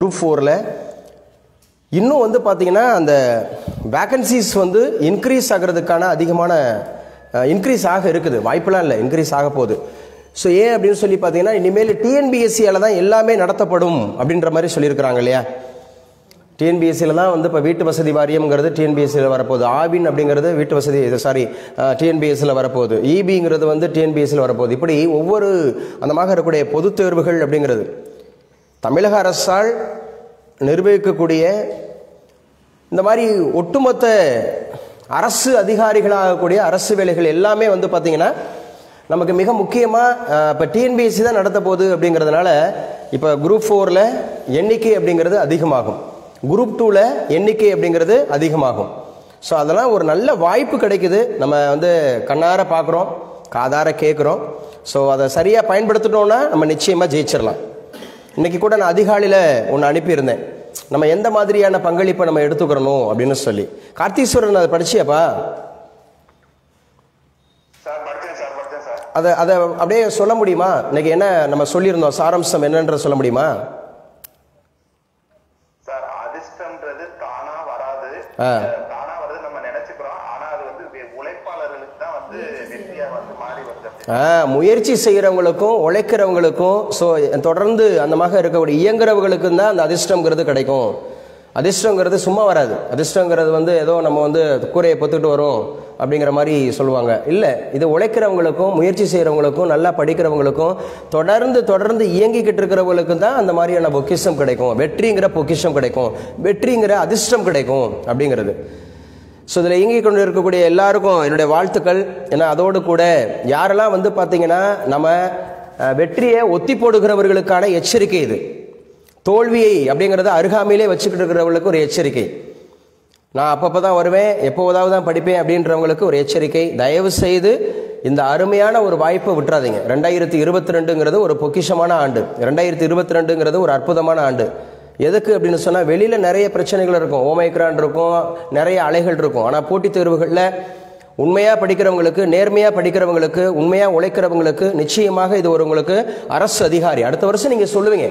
Group ஃபோரில் இன்னும் வந்து பார்த்தீங்கன்னா அந்த வேக்கன்சிஸ் வந்து இன்க்ரீஸ் ஆகிறதுக்கான அதிகமான இன்க்ரீஸ் ஆக இருக்குது வாய்ப்பெல்லாம் இல்லை இன்க்ரீஸ் ஆக போகுது ஸோ ஏன் அப்படின்னு சொல்லி பார்த்தீங்கன்னா இனிமேல் டிஎன்பிஎஸ்சியால் தான் எல்லாமே நடத்தப்படும் அப்படின்ற மாதிரி சொல்லியிருக்கிறாங்க இல்லையா டிஎன்பிஎஸ்சியில் தான் வந்து இப்போ வீட்டு வசதி வாரியம்ங்கிறது டிஎன்பிஎஸ்சியில் வரப்போகுது ஆவின் அப்படிங்கிறது வீட்டு வசதி இது சாரி டிஎன்பிஎஸ்சியில் வரப்போகுது இபிங்கிறது வந்து டிஎன்பிஎஸ்சியில் வரப்போகுது இப்படி ஒவ்வொரு அந்தமாக இருக்கக்கூடிய பொதுத் தேர்வுகள் அப்படிங்கிறது தமிழக அரசால் நிர்வகிக்கக்கூடிய இந்த மாதிரி ஒட்டுமொத்த அரசு அதிகாரிகளாகக்கூடிய அரசு வேலைகள் எல்லாமே வந்து பார்த்திங்கன்னா நமக்கு மிக முக்கியமாக இப்போ டிஎன்பிஎஸ்சி தான் நடத்த போகுது அப்படிங்கிறதுனால இப்போ குரூப் ஃபோரில் எண்ணிக்கை அப்படிங்கிறது அதிகமாகும் குரூப் டூவில் எண்ணிக்கை அப்படிங்கிறது அதிகமாகும் ஸோ அதெல்லாம் ஒரு நல்ல வாய்ப்பு கிடைக்குது நம்ம வந்து கண்ணார பார்க்குறோம் காதார கேட்குறோம் ஸோ அதை சரியாக பயன்படுத்திட்டோம்னா நம்ம நிச்சயமாக ஜெயிச்சிடலாம் இன்னைக்கு கூட நான் அதிகாலையில் ஒன்று அனுப்பியிருந்தேன் நம்ம எந்த மாதிரியான பங்களிப்பை நம்ம எடுத்துக்கிறணும் அப்படின்னு சொல்லி கார்த்தீஸ்வரன் அதை படிச்சியாப்பா சார் படிச்சேன் சார் படிச்சேன் சார் அதை அதை அப்படியே சொல்ல முடியுமா இன்னைக்கு என்ன நம்ம சொல்லியிருந்தோம் சாராம்சம் என்னன்ற சொல்ல முடியுமா சார் அதிர்ஷ்டம்ன்றது தானா வராது ஆ. தானா வருது நம்ம நினைச்சுக்கிறோம் ஆனா அது வந்து வே- உழைப்பாளர்களுக்கு தான் வந்து வெற்றியா வந்து மாறி வருது ஆ, முயற்சி செய்கிறவங்களுக்கும் உழைக்கிறவங்களுக்கும் ஸோ தொடர்ந்து அந்த மாதிரி இருக்கக்கூடிய இயங்குறவங்களுக்கும் தான் அந்த அதிர்ஷ்டங்கிறது கிடைக்கும் அதிர்ஷ்டங்கிறது சும்மா வராது அதிர்ஷ்டங்கிறது வந்து ஏதோ நம்ம வந்து கூரையை பொத்துக்கிட்டு வரும் அப்படிங்கிற மாதிரி சொல்லுவாங்க இல்லை இது உழைக்கிறவங்களுக்கும் முயற்சி செய்கிறவங்களுக்கும் நல்லா படிக்கிறவங்களுக்கும் தொடர்ந்து தொடர்ந்து இயங்கிக்கிட்டு இருக்கிறவங்களுக்கும் தான் அந்த மாதிரியான பொக்கிஷம் கிடைக்கும் வெற்றிங்கிற பொக்கிஷம் கிடைக்கும் வெற்றிங்கிற அதிர்ஷ்டம் கிடைக்கும் அப்படிங்கிறது ஸோ இதில் இயங்கி கொண்டு இருக்கக்கூடிய எல்லாருக்கும் என்னுடைய வாழ்த்துக்கள் ஏன்னா அதோடு கூட யாரெல்லாம் வந்து பார்த்தீங்கன்னா நம்ம அஹ், வெற்றியை ஒத்தி போடுகிறவர்களுக்கான எச்சரிக்கை இது தோல்வியை அப்படிங்கிறத அருகாமையிலே வச்சுக்கிட்டு இருக்கிறவங்களுக்கு ஒரு எச்சரிக்கை நான் அப்பப்போ தான் வருவேன் எப்போதாவது தான் படிப்பேன் அப்படின்றவங்களுக்கு ஒரு எச்சரிக்கை தயவு செய்து இந்த அருமையான ஒரு வாய்ப்பை விட்டுறாதீங்க ரெண்டாயிரத்தி இருபத்தி ரெண்டுங்கிறது ஒரு பொக்கிஷமான ஆண்டு ரெண்டாயிரத்தி இருபத்தி ரெண்டுங்கிறது ஒரு அற்புதமான ஆண்டு எதுக்கு அப்படின்னு சொன்னால் வெளியில் நிறைய பிரச்சனைகள் இருக்கும் ஓமைக்ரான் இருக்கும் நிறைய அலைகள் இருக்கும் ஆனால் போட்டித் தேர்வுகளில் உண்மையாக படிக்கிறவங்களுக்கு நேர்மையாக படிக்கிறவங்களுக்கு உண்மையாக உழைக்கிறவங்களுக்கு நிச்சயமாக இது ஒரு உங்களுக்கு அரசு அதிகாரி அடுத்த வருஷம் நீங்கள் சொல்லுவீங்க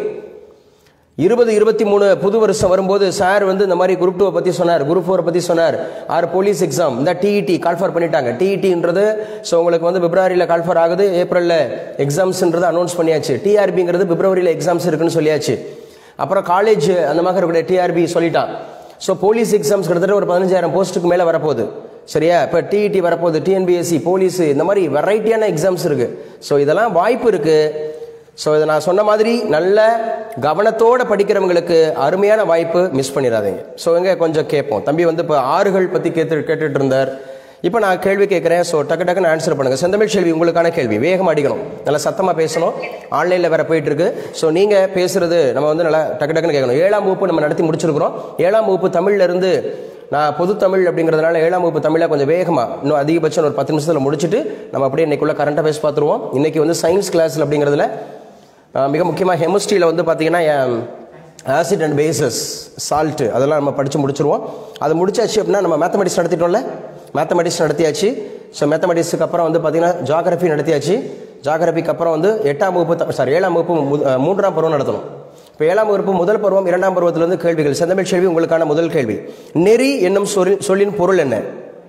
இருபது இருபத்தி மூணு புது வருஷம் வரும்போது சார் வந்து இந்த மாதிரி குரூப் டூவை பற்றி சொன்னார் குரூப் ஃபோரை பற்றி சொன்னார் ஆறு போலீஸ் எக்ஸாம் இந்த டிஇடி கால்ஃபர் பண்ணிட்டாங்க டிஇடின்றது ஸோ உங்களுக்கு வந்து பிப்ரவரியில் கால்ஃபர் ஆகுது ஏப்ரலில் எக்ஸாம்ஸ்ன்றது அனௌன்ஸ் பண்ணியாச்சு டிஆர்பிங்கிறது பிப்ரவரியில் எக்ஸாம்ஸ் இருக்குன்னு சொல்லியாச்சு அப்புறம் காலேஜ் அந்த மாதிரி இருக்கக்கூடிய டிஆர்பி சொல்லிட்டான் ஸோ போலீஸ் எக்ஸாம்ஸ் கிட்டத்தட்ட ஒரு பதினஞ்சாயிரம் போஸ்ட்டுக்கு மேலே வரப்போகுது சரியா இப்போ டிஇடி வரப்போகுது டிஎன்பிஎஸ்சி போலீஸ் இந்த மாதிரி வெரைட்டியான எக்ஸாம்ஸ் இருக்குது ஸோ இதெல்லாம் வாய்ப்பு இருக்குது ஸோ இதை நான் சொன்ன மாதிரி நல்ல கவனத்தோட படிக்கிறவங்களுக்கு அருமையான வாய்ப்பு மிஸ் பண்ணிடாதீங்க ஸோ எங்க கொஞ்சம் கேட்போம் தம்பி வந்து இப்போ ஆறுகள் பற்றி கேட்டு கேட்டுட்டு இருந்தார் இப்போ நான் கேள்வி கேட்குறேன் ஸோ டக்கு டக்குன்னு ஆன்சர் பண்ணுங்க செந்தமிழ் செல்வி உங்களுக்கான கேள்வி வேகமாக அடிக்கணும் நல்லா சத்தமாக பேசணும் ஆன்லைனில் வேற போயிட்டு இருக்கு ஸோ நீங்கள் பேசுறது நம்ம வந்து நல்லா டக்கு டக்குன்னு கேட்கணும் ஏழாம் வகுப்பு நம்ம நடத்தி முடிச்சிருக்கிறோம் ஏழாம் வகுப்பு தமிழ்ல இருந்து நான் பொது தமிழ் அப்படிங்கிறதுனால ஏழாம் வகுப்பு தமிழை கொஞ்சம் வேகமாக இன்னும் அதிகபட்சம் ஒரு பத்து நிமிஷத்தில் முடிச்சுட்டு நம்ம அப்படியே இன்னைக்குள்ள கரண்ட் அஃபேர்ஸ் பார்த்துருவோம் இன்னைக்கு வந்து சயின்ஸ் கிளாஸில் அப்படிங்கிறதுல ஆஹ் மிக முக்கியமாக கெமிஸ்ட்ரியில் வந்து பார்த்தீங்கன்னா ஆசிட் அண்ட் பேசஸ் சால்ட்டு அதெல்லாம் நம்ம படித்து முடிச்சிருவோம் அது முடிச்சாச்சு அப்படின்னா நம்ம மேத்தமெட்டிக்ஸ் நடத்திட்டோம்ல மேத்தமெட்டிக்ஸ் நடத்தியாச்சு ஸோ மேத்தமெட்டிக்ஸுக்கு அப்புறம் வந்து பார்த்தீங்கன்னா ஜாகிரபி நடத்தியாச்சு ஜாகிரபிக்கு அப்புறம் வந்து எட்டாம் வகுப்பு சாரி ஏழாம் வகுப்பு மு- ஆஹ் மூன்றாம் பருவம் நடத்தணும் இப்போ ஏழாம் வகுப்பு முதல் பருவம் இரண்டாம் பருவத்திலிருந்து கேள்விகள் செந்தமிழ் செல்வி உங்களுக்கான முதல் கேள்வி நெறி என்னும் சொல்லின் சொல்லின் பொருள் என்ன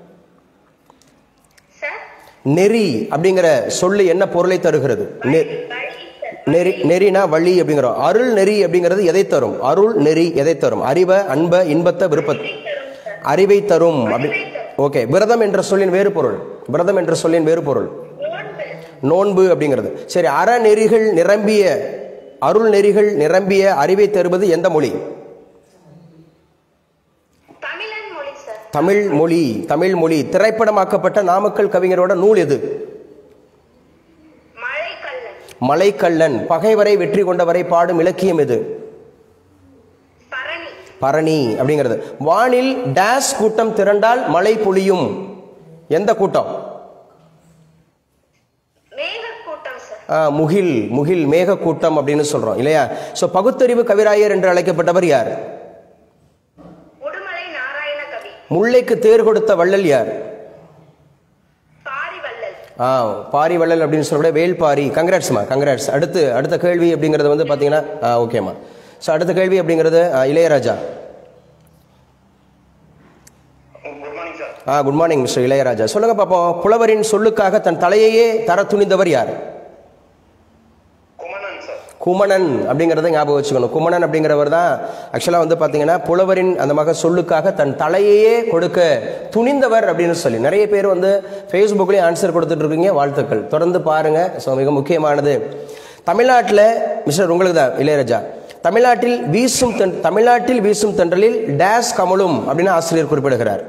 சார் நெறி அப்படிங்கிற சொல்லு என்ன பொருளை தருகிறது நெ- வழி சார் நெறி நெறினா வழி அப்படிங்கிறோம் அருள் நெறி அப்படிங்கிறது எதை தரும் அருள் நெறி எதை தரும் அறிவை அன்பை இன்பத்தை விருப்பத்தை தரும் சார் அறிவை தரும் அப்படி ஓகே விரதம் என்ற சொல்லின் வேறு பொருள் விரதம் என்ற சொல்லின் வேறு பொருள் நோன்பு நோன்பு அப்படிங்கிறது சரி அறநெறிகள் நிரம்பிய அருள் நெறிகள் நிரம்பிய அறிவை தருவது எந்த மொழி தமிழன் மொழி சார் தமிழ் மொழி தமிழ் மொழி திரைப்படமாக்கப்பட்ட நாமக்கல் கவிஞரோட நூல் எது மழைக்கல்லன் மலைக்கல்லன் பகைவரை வெற்றி கொண்டவரை பாடும் இலக்கியம் எது பரணி பரணி அப்படிங்கிறது வானில் டேஸ் கூட்டம் திரண்டால் மழை பொழியும் எந்த கூட்டம் மேக கூட்டம் சார் ஆ, முகில் முகில் மேக கூட்டம் அப்படின்னு சொல்றோம் இல்லையா சோ பகுத்தறிவு கவிராயர் என்று அழைக்கப்பட்டவர் யார் உடுமலை நாராயண கவி முல்லைக்கு தேர் கொடுத்த வள்ளல் யார் பாரிவள்ளல் ஆ பாரி வள்ளல் அப்படின்னு சொல்லக்கூடிய வேல்பாரி கங்க்ராட்ஸ்மா கங்க்ராட்ஸ் அடுத்து அடுத்த கேள்வி அப்படிங்கிறது வந்து பார்த்தீங்கன்னா ஆ ஓகேம்மா ஸோ அடுத்த கேள்வி அப்படிங்கிறது ஆ, இளையராஜா குட் மார்னிங் சார் ஆ குட் மார்னிங் மிஸ்டர் இளையராஜா சொல்லுங்க பாப்போம் புலவரின் சொல்லுக்காக தன் தலையையே தர துணிந்தவர் யார் குமணன் சார் குமணன் அப்படிங்கிறத ஞாபகம் வச்சுக்கணும் குமணன் அப்படிங்கிறவர் தான் ஆக்சுவலாக வந்து பார்த்தீங்கன்னா புலவரின் அந்த மக சொல்லுக்காக தன் தலையையே கொடுக்க துணிந்தவர் அப்படின்னு சொல்லி நிறைய பேர் வந்து ஃபேஸ்புக்லேயும் ஆன்சர் கொடுத்துட்டு இருக்கீங்க வாழ்த்துக்கள் தொடர்ந்து பாருங்க ஸோ மிக முக்கியமானது தமிழ்நாட்டில் மிஸ்டர் உங்களுக்கு தான் இளையராஜா தமிழ்நாட்டில் வீசும் தென் தமிழ்நாட்டில் வீசும் தென்றலில் டேஸ் கமலும் அப்படின்னு ஆசிரியர் குறிப்பிடுகிறார்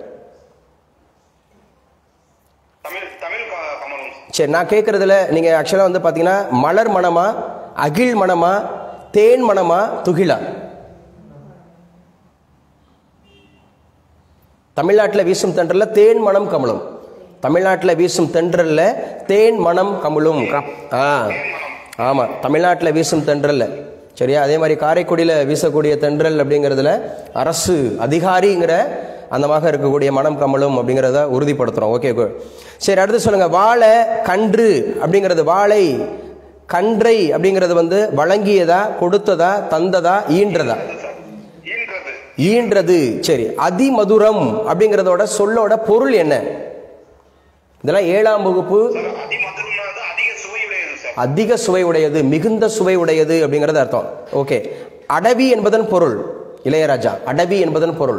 தமிழ் தமிழ் க- கமலம் சார். சரி நான் கேட்குறதுல நீங்கள் ஆக்சுவலாக வந்து பார்த்தீங்கன்னா மலர் மணமா அகில் மணமா தேன் மணமா துகிலா தமிழ்நாட்டில் வீசும் தென்றல்ல தேன் மணம் கமலும் தமிழ்நாட்டில் வீசும் தென்றல்ல தேன் மணம் கமலும் க- ஆ ஆமாம் தமிழ்நாட்டில் வீசும் தென்றல்ல சரியா அதே மாதிரி காரைக்குடியில் வீசக்கூடிய தென்றல் அப்படிங்கிறதுல அரசு அதிகாரிங்கிற அந்தமாக இருக்கக்கூடிய மனம் கமலும் அப்படிங்கிறத உறுதிப்படுத்துகிறோம் ஓகே குட் சரி அடுத்து சொல்லுங்க வாழை கன்று அப்படிங்கிறது வாழை கன்றை அப்படிங்கிறது வந்து வழங்கியதா கொடுத்ததா தந்ததா ஈன்றதா சார் ஈன்றது ஈன்றது சரி அதிமதுரம் அப்படிங்கிறதோட சொல்லோட பொருள் என்ன இதெல்லாம் ஏழாம் வகுப்பு சார் அதிமதுரம்னா அது அதிக சுவை உடையது சார் அதிக சுவை உடையது மிகுந்த சுவை உடையது அப்படிங்கிறது அர்த்தம் ஓகே அடவி என்பதன் பொருள் இளையராஜா அடவி என்பதன் பொருள்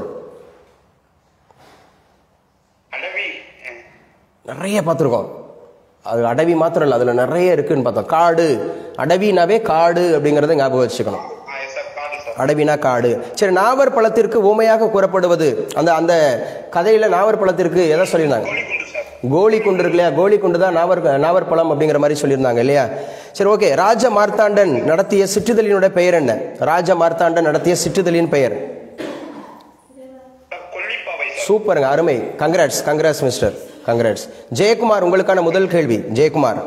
அடவி ம். நிறைய பார்த்துருக்கோம் அது அடவி மாத்திரம் இல்லை அதில் நிறைய இருக்குன்னு பார்த்தோம் காடு அடவினாவே காடு அப்படிங்கிறத ஞாபகம் வச்சுக்கணும் ஆ எஸ் சார் காடு சார் அடவினா காடு சரி நாவற் பழத்திற்கு ஊமையாக கூறப்படுவது அந்த அந்த கதையில நாவற் பழத்திற்கு எதை சொல்லியிருந்தாங்க கோழிக்குண்டு சார் கோலி குண்டு இருக்கு இல்லையா கோலி குண்டு தான் நாவர் நாவற் பழம் அப்படிங்கிற மாதிரி சொல்லியிருந்தாங்க இல்லையா சரி ஓகே ராஜ மார்த்தாண்டன் நடத்திய சிற்றுதலினுடைய பெயர் என்ன ராஜ மார்த்தாண்டன் நடத்திய சிற்றுதலின் பெயர் சார் கொல்லிப்பாவை சார் சூப்பருங்க அருமை congrats congrats mister congrats Jayakumar உங்களுக்கான முதல் கேள்வி ஜெயக்குமார்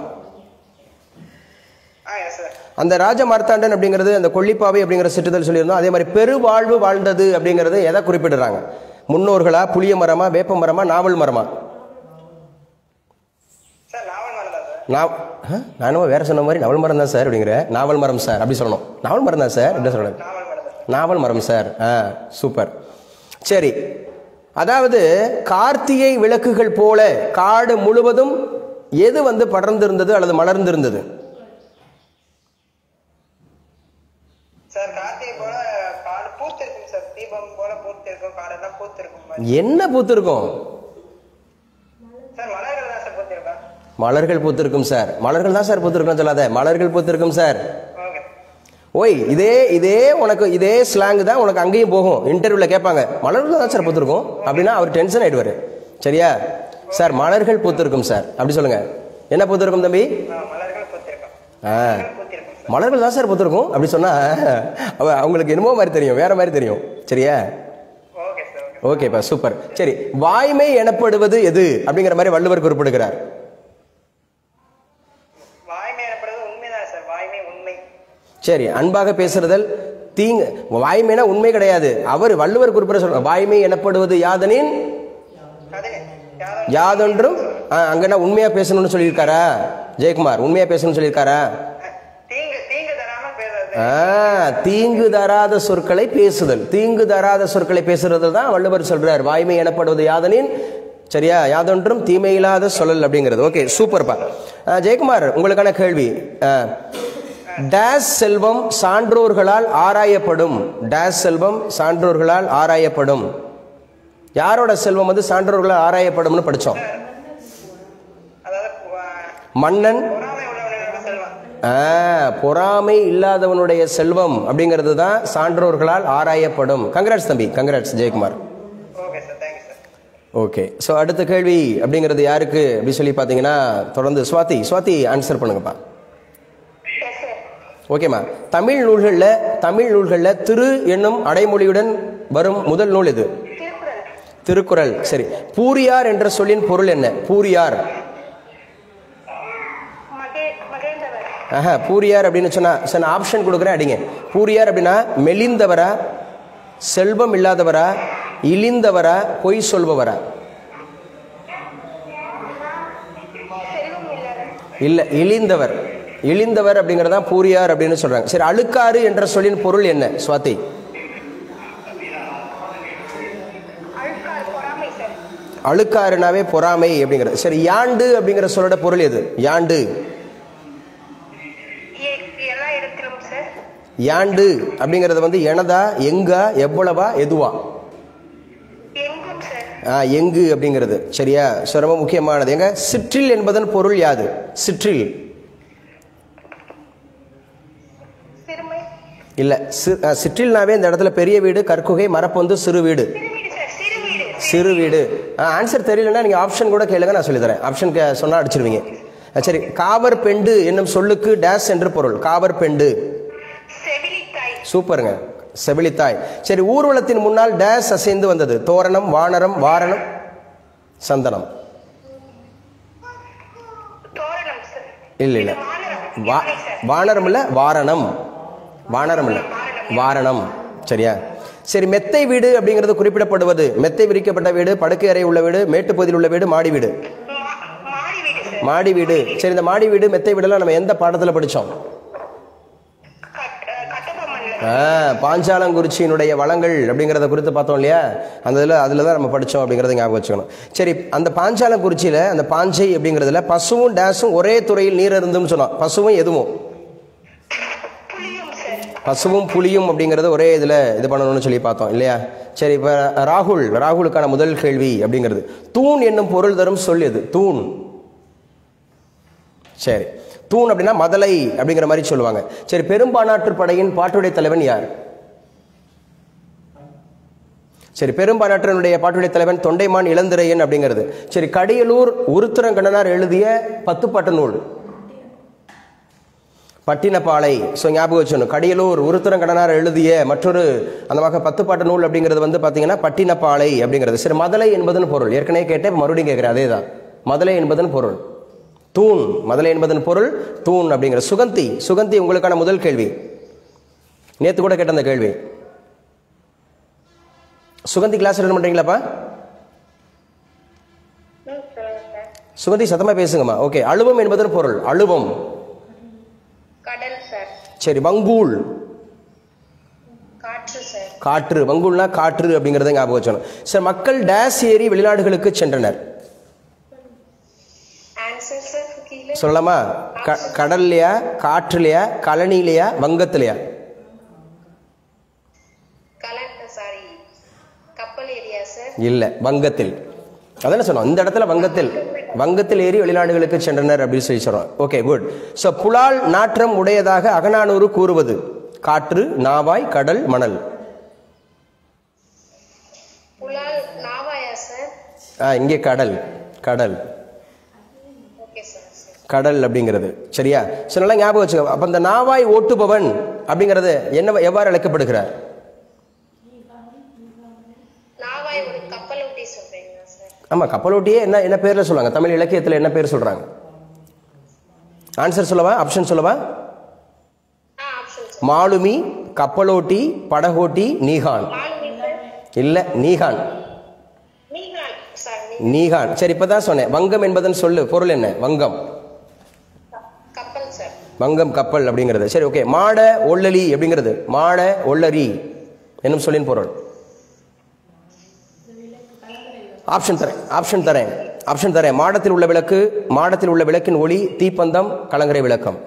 ஆ எஸ் சார் அந்த ராஜ மார்த்தாண்டன் அப்படிங்கிறது அந்த கொல்லிப்பாவை அப்படிங்கிற சிற்றுதல் சொல்லியிருந்தோம் அதே மாதிரி பெருவாழ்வு வாழ்ந்தது அப்படிங்கிறது எதை குறிப்பிடுறாங்க முன்னோர்களா புளிய மரமா வேப்ப மரமா நாவல் மரமா சார் நாவல் மரம் தான் சார் நான் ஆ? நானும் வேற சொன்ன மாதிரி நாவல் மரம் தான் சார் அப்படிங்கிற நாவல் மரம் சார் அப்படி சொல்லணும் நாவல் மரம் தான் சார் எப்படி சொல்லணும் நாவல் மரம் தான் நாவல் மரம் சார் ஆ சூப்பர் சரி அதாவது கார்த்திகை விளக்குகள் போல காடு முழுவதும் எது வந்து படர்ந்திருந்தது அல்லது மலர்ந்திருந்தது சார் கார்த்திகை போல காடு பூத்திருக்கும் சார் தீபம் போல பூத்திருக்கும் காடெல்லாம் பூத்திருக்கும் என்ன பூத்திருக்கும் சார் மலர்கள் தான் சார் பூத்திருக்கா மலர்கள் பூத்திருக்கும் சார் மலர்கள் தான் சார் பூத்திருக்கும் சொல்லாத மலர்கள் பூத்திருக்கும் சார் ஓகே ஓய் இதே இதே உனக்கு இதே ஸ்லாங் தான் உனக்கு அங்கேயும் போகும் இன்டர்வியூவில் கேட்பாங்க மலர்கள் தான் சார் பூத்திருக்கும் அப்படின்னா அவர் டென்ஷன் ஆயிடுவார் சரியா சார் மலர்கள் பூத்திருக்கும் சார் அப்படி சொல்லுங்க என்ன பூத்திருக்கும் தம்பி ஆ, மலர்கள் பூத்திருக்கும் ஆ பூத்திருக்கும் சார் மலர்கள் தான் சார் பூத்திருக்கும் அப்படி சொன்னா அவ அவங்களுக்கு என்னமோ மாதிரி தெரியும் வேற மாதிரி தெரியும் சரியா ஓகே சார் ஓகே ஓகேப்பா சூப்பர் சரி வாய்மை எனப்படுவது எது அப்படிங்கிற மாதிரி வள்ளுவர் குறிப்பிடுகிறார் வாய்மை எனப்படுறது உண்மைதான் சார் வாய்மை உண்மை சரி அன்பாக பேசுறதல் தீங்கு வாய்மைனா உண்மை கிடையாது அவர் வள்ளுவர் குறிப்பிட சொல்ற வாய்மை எனப்படுவது யாதனின் கதை யாதோ யாதொன்றும் ஆ, அங்கன்னா உண்மையா பேசணும்னு சொல்லியிருக்காரா ஜெயக்குமார் உண்மையா பேசணும்னு சொல்லியிருக்காரா தீங்கு தீங்கு தராம பேசுறது ஆ, தீங்கு தராத சொற்களை பேசுதல் தீங்கு தராத சொற்களை பேசுறது தான் வள்ளுவர் சொல்றார் வாய்மை எனப்படுவது யாதனின் சரியா யாதொன்றும் தீமை இல்லாத சொல்லல் அப்படிங்கிறது ஓகே சூப்பர்ப்பா ஆ, ஜெயக்குமார் உங்களுக்கான கேள்வி ஆ, டேஸ் செல்வம் சான்றோர்களால் ஆராயப்படும் டேஸ் செல்வம் சான்றோர்களால் ஆராயப்படும் யாரோட செல்வம் வந்து சான்றோர்களால் ஆராயப்படும்னு படிச்சோம் அதாவது ஆ, மன்னன் பொறாமை உள்ளவனோட செல்வம் ஆ, பொறாமை இல்லாதவனுடைய செல்வம் அப்படிங்கிறது தான் சான்றோர்களால் ஆராயப்படும் கங்கராட்ஸ் தம்பி congrats Jayakumar okay sir thank you sir okay so அடுத்த கேள்வி அப்படிங்கிறது யாருக்கு அப்படி சொல்லி பார்த்தீங்கன்னா தொடர்ந்து சுவாதி சுவாதி ஆன்சர் பண்ணுங்கப்பா எஸ் சார் ஓகேம்மா தமிழ் நூல்களில் தமிழ் நூல்களில் திரு என்னும் அடைமொழியுடன் வரும் முதல் நூல் இது திருக்குறள் திருக்குறள் சரி பூரியார் என்ற சொல்லின் பொருள் என்ன பூரியார் மகே மகேந்தவர் ஆஹா பூரியார் அப்படின்னு சொன்னா சரி நான் ஆப்ஷன் கொடுக்குறேன் அடிங்க பூரியார் அப்படின்னா மெலிந்தவரா செல்வம் இல்லாதவரா இழிந்தவரா பொய் சொல்பவரா செல்வம் இல்லாத இல்லை இழிந்தவர் இழிந்தவர் அப்படிங்கிறதா பூரியார் அப்படின்னு சொல்றாங்க சரி அழுக்காறு என்ற சொல்லின் பொருள் என்ன சுவாதி அழுக்கார் பொறாமை சார் அழுக்காறுனாவே பொறாமை அப்படிங்கிறது சரி யாண்டு அப்படிங்கிற சொல்லோட பொருள் எது யாண்டு எ- எல்லா இடத்திலும் சார் யாண்டு அப்படிங்கிறது வந்து எனதா எங்கா எவ்வளவா எதுவா எங்கும் சார் ஆ, எங்கு அப்படிங்கிறது சரியா ஸோ ரொம்ப முக்கியமானது எங்க சிற்றில் என்பதன் பொருள் யாது சிற்றில் சிறுமை இல்ல சி- ஆ, சிற்றில்னாவே இந்த இடத்துல பெரிய வீடு கற்குகை மரப்பொந்து சிறு வீடு சிறுவீடு சார் சிறுவீடு சிறு வீடு ஆன்சர் தெரியலன்னா நீங்க ஆப்ஷன் கூட கேளுங்க நான் சொல்லித்தரேன் ஆப்ஷன் கே- சொன்னா அடிச்சிருவீங்க ஆ, சரி காவர் பெண்டு என்னும் சொல்லுக்கு டேஸ் என்று பொருள் காவர் பெண்டு செவிலித்தாய் சூப்பருங்க செவிலித்தாய் சரி ஊர்வலத்தின் முன்னால் டேஸ் அசைந்து வந்தது தோரணம் வானரம் வாரணம் சந்தனம் தோரணம் சார் இல்ல இல்ல வானரம் வா யானை சார் வானரம் இல்ல வாரணம் வானரம் இல்ல வாரணம் சரியா சரி மெத்தை வீடு அப்படிங்கிறது குறிப்பிடப்படுவது மெத்தை விரிக்கப்பட்ட வீடு படுக்கை அறை உள்ள வீடு மேட்டுப்பகுதியில் உள்ள வீடு மாடி வீடு மா- மாடி வீடு சார் மாடி வீடு சரி இந்த மாடி வீடு மெத்தை வீடெல்லாம் நம்ம எந்த பாடத்துல படிச்சோம் கட்- அஹ் கட்டபொம்மன்ல ஆ, பாஞ்சாலங்குறிச்சியினுடைய வளங்கள் அப்படிங்கிறத குறித்து பார்த்தோம் இல்லையா அந்த இதில் அதில் தான் நம்ம படித்தோம் அப்படிங்கிறத ஞாபகம் வச்சுக்கணும் சரி அந்த பாஞ்சாலங்குறிச்சியில் அந்த பாஞ்சை அப்படிங்கிறதுல பசுவும் டேஸும் ஒரே துறையில் நீர் இருந்தும் சொன்னோம் பசுவும் எதுவும் புளியும் சார் பசுவும் புலியும் அப்படிங்கிறது ஒரே இதில் இது பண்ணணும்னு சொல்லி பார்த்தோம் இல்லையா சரி இப்போ ராகுல் ராகுலுக்கான முதல் கேள்வி அப்படிங்கிறது தூண் என்னும் பொருள் தரும் சொல் எது தூண் சரி தூண் அப்படின்னா மதலை அப்படிங்கிற மாதிரி சொல்லுவாங்க சரி பெரும்பானாற்று படையின் பாட்டுடை தலைவன் யார் சரி பெரும்பானாற்றினுடைய பாட்டுடை தலைவன் தொண்டைமான் இளந்திரையன் அப்படிங்கிறது சரி கடியலூர் உருத்திரங்கண்ணனார் எழுதிய பத்துப்பாட்டு நூல் பட்டினப்பாலை ஸோ ஞாபகம் வச்சுக்கணும் கடியலூர் உருத்திரங்கடனார் எழுதிய மற்றொரு அந்த வகை பத்துப்பாட்டு நூல் அப்படிங்கிறது வந்து பார்த்தீங்கன்னா பட்டினப்பாலை அப்படிங்கிறது சரி மதலை என்பதன் பொருள் ஏற்கனவே கேட்டேன் இப்ப மறுபடியும் கேட்குறேன் அதே தான் மதலை என்பதன் பொருள் தூண் மதலை என்பதன் பொருள் தூண் அப்படிங்கிற சுகந்தி சுகந்தி உங்களுக்கான முதல் கேள்வி நேற்று கூட கேட்ட அந்த கேள்வி சுகந்தி கிளாஸ் அட்டன் பண்ணுறீங்களாப்பா ம் சொல்லுங்க சார் சுகந்தி சத்தமாக பேசுங்கம்மா ஓகே அழுவம் என்பதன் பொருள் அழுவம் கடல் சார் சரி வங்கூல் காற்று சார் காற்று வங்குல்னா காற்று அப்படிங்கிறத ஞாபகம் வச்சணும் சார் மக்கள் டேஸ் ஏறி வெளிநாடுகளுக்கு சென்றனர் ஆன்சர் சார் கீழே சொல்லலாமா க கடல்லையா காற்றுலையா கழனிலையா வங்கத்திலையா கலண்ட சாரி கப்பல் ஏரியா சார் இல்லை வங்கத்தில் அதானே சொன்னோம் இந்த இடத்துல வங்கத்தில் வங்கத்தில் ஏறி வெளிநாடுகளுக்கு சென்றனர் அப்படின்னு சொல்லி சொல்றோம் ஓகே குட் ஸோ புலால் நாற்றம் உடையதாக அகநானூறு கூறுவது காற்று நாவாய் கடல் மணல் புலால் நாவாயா சார் ஆ இங்கே கடல் கடல் ஓகே சார் சார் கடல் அப்படிங்கிறது சரியா ஸோ நல்லா ஞாபகம் வச்சுக்கோ அப்போ இந்த நாவாய் ஓட்டுபவன் அப்படிங்கிறது என்ன எவ்வாறு அழைக்கப்படுகிறார் நாவாய் ஒரு கப்பல் ஊட்டி சொல்றீங்களா சார் ஆமாம் கப்பலோட்டியே என்ன என்ன பேரில் சொல்லுவாங்க தமிழ் இலக்கியத்தில் என்ன பேர் சொல்கிறாங்க ஆன்சர் சொல்லவா ஆப்ஷன் சொல்லவா ஆ ஆப்ஷன் சார் மாலுமி கப்பலோட்டி படகோட்டி நீகான் மாலுமி சார் இல்லை நீகான் நீகான் சார் நீ நீகான் சரி இப்போ தான் சொன்னேன் வங்கம் என்பதன் சொல்லு பொருள் என்ன வங்கம் கப்பல் சார் வங்கம் கப்பல் அப்படிங்கிறது சரி ஓகே மாட ஒள்ளலி அப்படிங்கிறது மாட ஒள்ளரி என்னும் சொல்லின் பொருள் ஆப்ஷன் தரேன் ஆப்ஷன் தரேன் ஆப்ஷன் தரேன் மாடத்தில் உள்ள விளக்கு மாடத்தில் உள்ள விளக்கின் ஒளி தீப்பந்தம் கலங்கரை விளக்கம்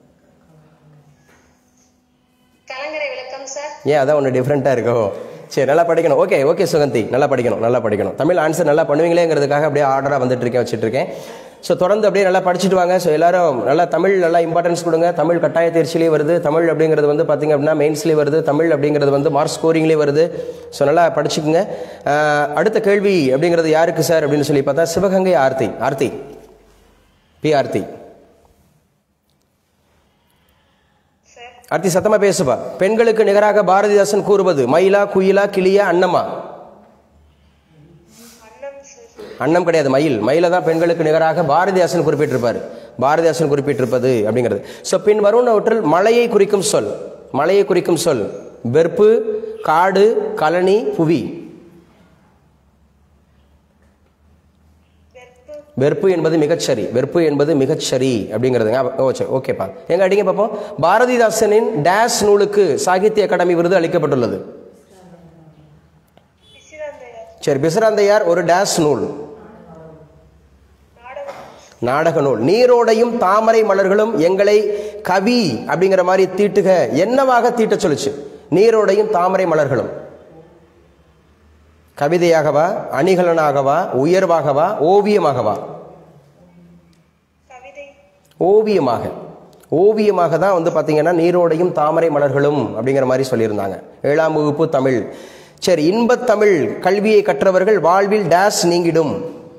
கலங்கரை விளக்கம் சார் ஏன் அதான் ஒன்று டிஃப்ரெண்ட்டாக இருக்கோ சரி நல்லா படிக்கணும் ஓகே ஓகே சுகந்தி நல்லா படிக்கணும் நல்லா படிக்கணும் தமிழ் ஆன்சர் நல்லா பண்ணுவீங்களேங்கிறதுக்காக அப்படியே ஆர்டராக வந்துட்டு இருக்கேன் வச்சுட்டு இருக்கேன் ஸோ தொடர்ந்து அப்படியே நல்லா படிச்சுட்டு வாங்க ஸோ எல்லாரும் நல்லா தமிழ் நல்லா இம்பார்ட்டன்ஸ் கொடுங்க தமிழ் கட்டாய தேர்ச்சிலேயே வருது தமிழ் அப்படிங்கிறது வந்து பார்த்தீங்க அப்படின்னா மெயின்ஸ்லேயே வருது தமிழ் அப்படிங்கிறது வந்து மார்க் ஸ்கோரிங்லேயே வருது ஸோ நல்லா படிச்சுக்குங்க ஆஹ், அடுத்த கேள்வி அப்படிங்கிறது யாருக்கு சார் அப்படின்னு சொல்லி பார்த்தா சிவகங்கை ஆர்த்தி ஆர்த்தி பி ஆர்த்தி சார் ஆர்த்தி சத்தமா பேசுப்பா பெண்களுக்கு நிகராக பாரதிதாசன் கூறுவது மயிலா குயிலா கிளியா அன்னமா அண்ணம் சார் அன்னம் கிடையாது மயில் மயில தான் பெண்களுக்கு நிகராக பாரதிதாசன் குறிப்பிட்டிருப்பார் பாரதிதாசன் குறிப்பிட்டிருப்பது அப்படிங்கிறது ஸோ பின் வருவனவற்றில் மலையை குறிக்கும் சொல் மலையை குறிக்கும் சொல் வெறுப்பு காடு கழனி புவி வெறுப்பு என்பது மிகச்சரி வெறுப்பு என்பது மிகச்சரி அப்படிங்கிறது ஞாபகம்- ஓ சரி ஓகேப்பா எங்க அடிங்க பார்ப்போம் பாரதிதாசனின் டேஸ் நூலுக்கு சாகித்ய அகாடமி விருது அளிக்கப்பட்டுள்ளது பிசிராந்தையா சரி பிசராந்தையார் ஒரு டேஸ் நூல் நாடகம் நாடக நூல் நீரோடையும் தாமரை மலர்களும் எங்களை கவி அப்படிங்கிற மாதிரி தீட்டுக என்னவாக தீட்ட சொல்லுச்சு நீரோடையும் தாமரை மலர்களும் கவிதையாகவா அணிகலனாகவா உயர்வாகவா ஓவியமாகவா கவிதை ஓவியமாக ஓவியமாக தான் வந்து பார்த்தீங்கன்னா நீரோடையும் தாமரை மலர்களும் அப்படிங்கிற மாதிரி சொல்லியிருந்தாங்க ஏழாம் வகுப்பு தமிழ் சரி இன்பத் தமிழ் கல்வியை கற்றவர்கள் வாழ்வில் டேஸ் நீங்கிடும்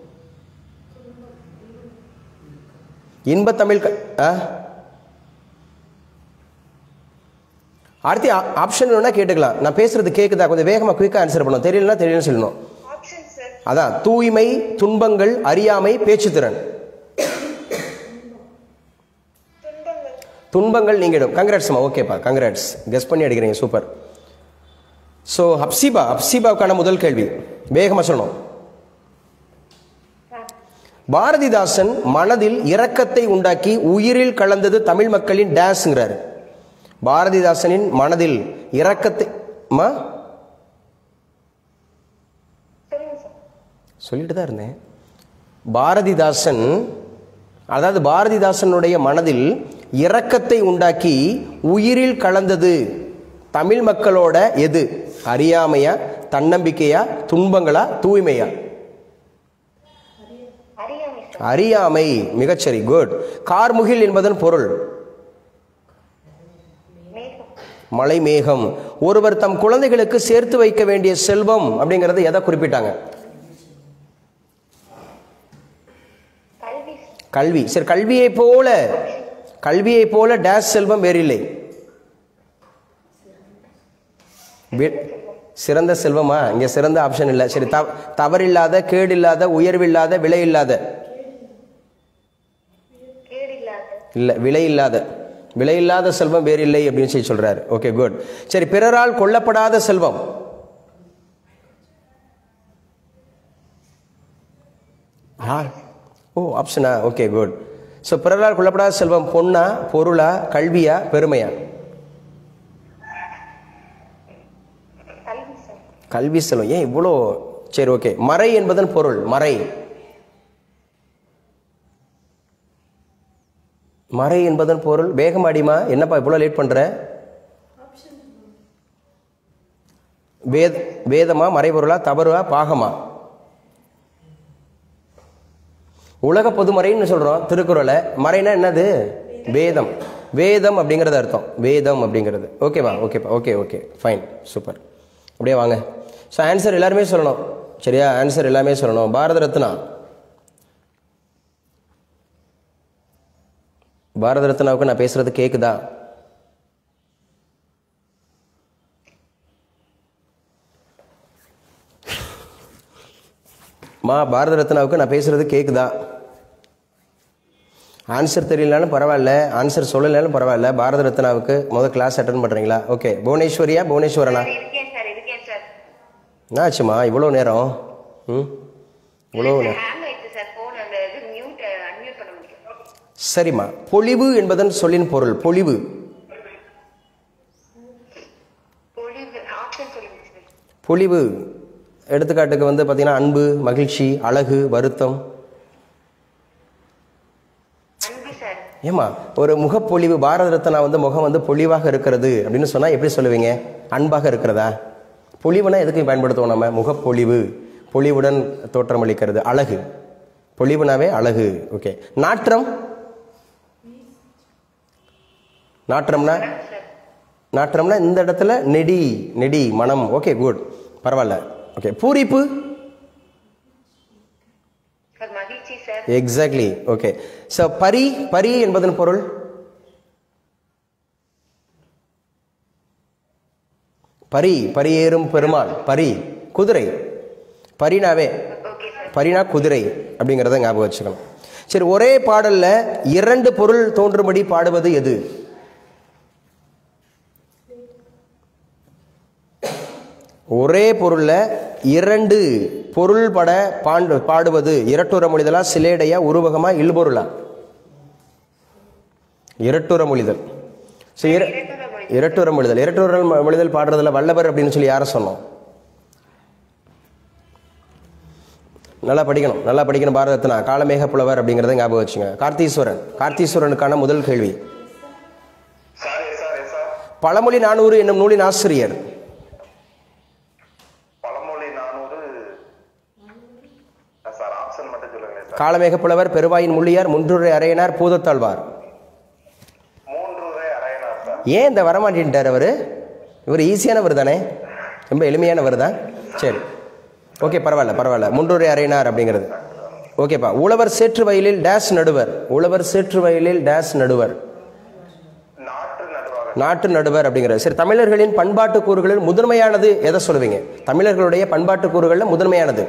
இன்பத் தமிழ் க- ஆ? அடுத்து ஆப்ஷன் வேணா கேட்டுக்கலாம் நான் பேசுறது கேட்குதா கொஞ்சம் வேகமாக குயிக்காக ஆன்சர் பண்ணணும் தெரியலனா தெரியலன்னு சொல்லணும் ஆப்ஷன் சார் அதான் தூய்மை துன்பங்கள் அறியாமை பேச்சுத்திறன் துன்பங்கள் துன்பங்கள் நீங்கிடும் கங்க்ராட்ஸ்மா ஓகேப்பா கங்க்ராட்ஸ் கெஸ் பண்ணி அடிக்கிறீங்க சூப்பர் ஸோ அப்சிபா அப்சிபாவுக்கான முதல் கேள்வி வேகமாக சொல்லணும் பாரதிதாசன் மனதில் இரக்கத்தை உண்டாக்கி உயிரில் கலந்தது தமிழ் மக்களின் டேஸ்ங்கிறாரு பாரதிதாசனின் மனதில் இரக்கத்தை அம்மா சொல்லுங்க சார் சொல்லிட்டு தான் இருந்தேன் பாரதிதாசன் அதாவது பாரதிதாசனுடைய மனதில் இரக்கத்தை உண்டாக்கி உயிரில் கலந்தது தமிழ் மக்களோட எது அறியாமையா தன்னம்பிக்கையா துன்பங்களா தூய்மையா அறியாமை சார் அறியாமை மிகச்சரி குட் கார்முகில் என்பதன் பொருள் மேகம் மலை மேகம் ஒருவர் தம் குழந்தைகளுக்கு சேர்த்து வைக்க வேண்டிய செல்வம் அப்படிங்கறது எதை குறிப்பிட்டாங்க கல்வி கல்வி சரி கல்வியை போல கல்வியை போல டேஷ் செல்வம் வேறில்லை வி- சிறந்த செல்வமா இங்க சிறந்த ஆப்ஷன் இல்லை சரி தவ தவறில்லாத கேடில்லாத உயர்வில்லாத விலை இல்லாத கேடு இல்லாத இல்லை விலை இல்லாத விலை இல்லாத செல்வம் வேறில்லை அப்படின்னு சொல்லி சொல்றாரு ஓகே குட் சரி பிறரால் கொல்லப்படாத செல்வம் யார் ஓ ஆப்ஷனா ஓகே குட் ஸோ பிறரால் கொல்லப்படாத செல்வம் பொண்ணா பொருளா கல்வியா பெருமையா கல்வி சார் கல்வி செல்வம் ஏன் இவ்வளோ சரி ஓகே மறை என்பதன் பொருள் மறை மறை என்பதன் பொருள் வேகம் அடிமா என்னப்பா இவ்வளோ லேட் பண்ற வேத வேதமா மறைபொருளா தவறுவா பாகமா உலக பொதுமறைன்னு சொல்றோம் திருக்குறளை மறைனா என்னது வேதம் வேதம் அப்படிங்கிறது அர்த்தம் வேதம் அப்படிங்கிறது ஓகேவா ஓகேப்பா ஓகே ஓகே ஃபைன் சூப்பர் அப்படியே வாங்க ஸோ ஆன்சர் எல்லாருமே சொல்லணும் சரியா ஆன்சர் எல்லாமே சொல்லணும் பாரத ரத்னா பாரத ரத்னாவுக்கு நான் பேசுறது கேக்குதா மா பாரத ரத்னாவுக்கு நான் பேசுறது கேக்குதா ஆன்சர் தெரியலனாலும் பரவாயில்ல ஆன்சர் சொல்லலைனாலும் பரவாயில்ல பாரத ரத்னாவுக்கு முதல் கிளாஸ் அட்டன் பண்றீங்களா ஓகே புவனேஸ்வரியா புவனேஸ்வரனா இருக்கேன் சார் இருக்கேன் சார் என்னாச்சுமா இவ்வளோ நேரம் ம் இவ்வளோ நேரம் ஹேங் ஆயிடுச்சு சார் போன் அந்த இது மியூட் அன்மியூட் பண்ண முடியும் சரிம்மா பொலிவு என்பதன் சொல்லின் பொருள் பொலிவு பொழிவு ஆப்ஷன் சொல்லுங்க சார் பொலிவு எடுத்துக்காட்டுக்கு வந்து பார்த்தீங்கன்னா அன்பு மகிழ்ச்சி அழகு வருத்தம் அன்பு சார் ஏமா ஒரு முகப்பொலிவு பாரத ரத்னா வந்து முகம் வந்து பொலிவாக இருக்கிறது அப்படின்னு சொன்னால் எப்படி சொல்லுவீங்க அன்பாக இருக்கிறதா பொலிவுனா எதுக்கு பயன்படுத்துவோம் நம்ம முகப்பொலிவு பொலிவுடன் தோற்றமளிக்கிறது அழகு பொலிவுனாவே அழகு ஓகே நாற்றம் நாற்றம்னா நாற்றம்னா இந்த இடத்துல நெடி நெடி மனம் ஓகே குட் பரவாயில்ல ஓகே பூரிப்பு சார் மகிழ்ச்சி சார் எக்ஸாக்ட்லி ஓகே ஸோ பரி பரி என்பதன் பொருள் பரி பரியேறும் பெருமாள் பரி குதிரை பரினாவே ஓகே சார் பரினா குதிரை அப்படிங்கிறத ஞாபகம் வச்சுக்கணும் சரி ஒரே பாடல்ல இரண்டு பொருள் தோன்றும்படி பாடுவது எது ஒரே பொருள்ல இரண்டு பொருள் பட பாண்டு பாடுவது இரட்டுற மொழிதலா சிலேடையா உருவகமா இல்பொருளா இரட்டுற மொழிதல் சரி இர- இரட்டுற மொழிதல் இரட்டுற மொ- மொழிதல் பாடுறதுல வல்லவர் அப்படின்னு சொல்லி யாரை சொன்னோம் நல்லா படிக்கணும் நல்லா படிக்கணும் பாரதத்தினா காலமேக புலவர் அப்படிங்கிறத ஞாபகம் வச்சுங்க கார்த்தீஸ்வரன் கார்த்தீஸ்வரனுக்கான முதல் கேள்வி sir yes sir yes sir பழமொழி நானூறு என்னும் நூலின் ஆசிரியர் பழமொழி நானூறு சார் ஆப்ஷன் மட்டும் சொல்லுங்களேன் சார் காலமேக புலவர் பெருவாயின் முள்ளியார் முன்றுரை அரையனார் பூதத்தாழ்வார் மூன்று ரூபாய் அரையனார் சார் ஏன் இந்த வரமாட்டேன்ட்டார் அவர் இவர் ஈஸியானவர் தானே ரொம்ப எளிமையானவர் தான் சரி ஓகே பரவாயில்ல பரவாயில்ல முன்றுரை அரையனார் அப்படிங்கிறது ஓகேப்பா உழவர் சேற்று வயலில் டேஷ் நடுவர் உழவர் சேற்று வயலில் டேஷ் நடுவர் நாட்டு நடுவாக நாட்டு நடுவர் அப்படிங்கிறது சரி தமிழர்களின் பண்பாட்டு கூறுகளில் முதன்மையானது எதை சொல்லுவீங்க தமிழர்களுடைய பண்பாட்டு கூறுகளில் முதன்மையானது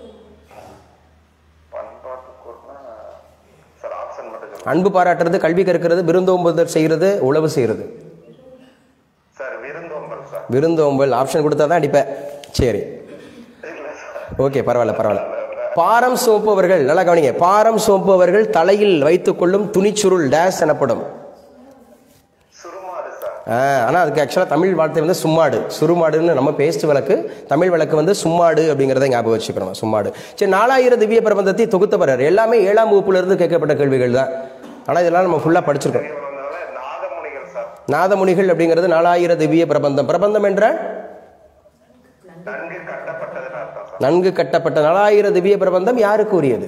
பண்பாட்டு கூறுனா சார் ஆப்ஷன் மட்டும் சொல்லுங்க அன்பு பாராட்டுறது கல்வி கற்கிறது விருந்தோம்புதல் செய்கிறது உழவு செய்கிறது சார் விருந்தோம்பல் சார் விருந்தோம்பல் ஆப்ஷன் கொடுத்தா தான் அடிப்பேன் சரி இல்ல சார் ஓகே பரவாயில்ல பரவாயில்ல பாரம் சுமப்பவர்கள் நல்லா கவனிங்க பாரம் சுமப்பவர்கள் தலையில் வைத்துக்கொள்ளும் துணிச்சுருள் டேஷ் எனப்படும் சுருமாடு சார் ஆனால் அதுக்கு ஆக்சுவலாக தமிழ் வார்த்தை வந்து சும்மாடு சுருமாடுன்னு நம்ம பேஸ்ட் வழக்கு தமிழ் வழக்கு வந்து சும்மாடு அப்படிங்கிறத ஞாபகம் வச்சுக்கணும் சும்மாடு சரி நாலாயிரம் திவ்ய பிரபந்தத்தை தொகுத்தவரர் எல்லாமே ஏழாம் வகுப்புல இருந்து கேட்கப்பட்ட கேள்விகள் தான் ஆனால் இதெல்லாம் நம்ம ஃபுல்லாக படிச்சிருக்கோம் இவர் வந்ததால நாதமுனிகள் சார் நாதமுனிகள் அப்படிங்கிறது நாலாயிரம் திவ்ய பிரபந்தம் பிரபந்தம் என்றால் நன்கு கட்டப்பட்டதுன்னு அர்த்தம் சார் நன்கு கட்டப்பட்ட நாலாயிரம் திவ்ய பிரபந்தம் யாருக்கு உரியது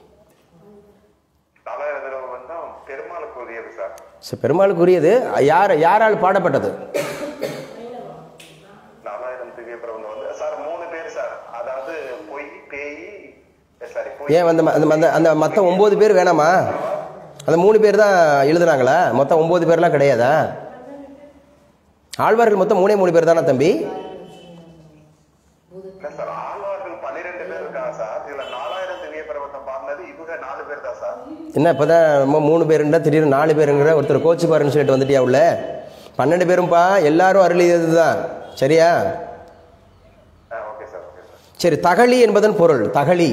நாலாயிரம் வந்து பெருமாளுக்கு உரியது சார் சரி, பெருமாளுக்கு உரியது யார் யாரால் பாடப்பட்டது நாலாயிரம் திவ்ய பிரபந்தம் வந்து சார் மூணு பேர் சார் அதாவது பொய் பேய் சாரி பொய் ஏன் அந்த ம- அந்த அந்த அந்த மற்ற ஒம்பது பேர் வேணாமா அந்த மூணு பேர் தான் எழுதுனாங்களா மொத்தம் ஒம்பது பேர்லாம் கிடையாதா ஆழ்வார்கள் மொத்தம் மூணே மூணு பேர் தானே தம்பி இல்ல சார் ஆழ்வார்கள் பன்னிரெண்டு பேர் இருக்காங்க சார் இதுல நாலாயிரம் திவ்ய பிரபந்தம் பாடினது இவங்க நாலு பேர் தான் சார் என்ன இப்போ தான் நம்ம மூணு பேருண்டா திடீர்னு நாலு பேருங்கிற ஒருத்தர் கோச்சு பாருன்னு சொல்லிட்டு வந்துட்டியா உள்ள பன்னெண்டு பேரும்ப்பா எல்லாரும் அருளியது தான் சரியா ஓகே சார் ஓகே சார் சரி தகளி என்பதன் பொருள் தகளி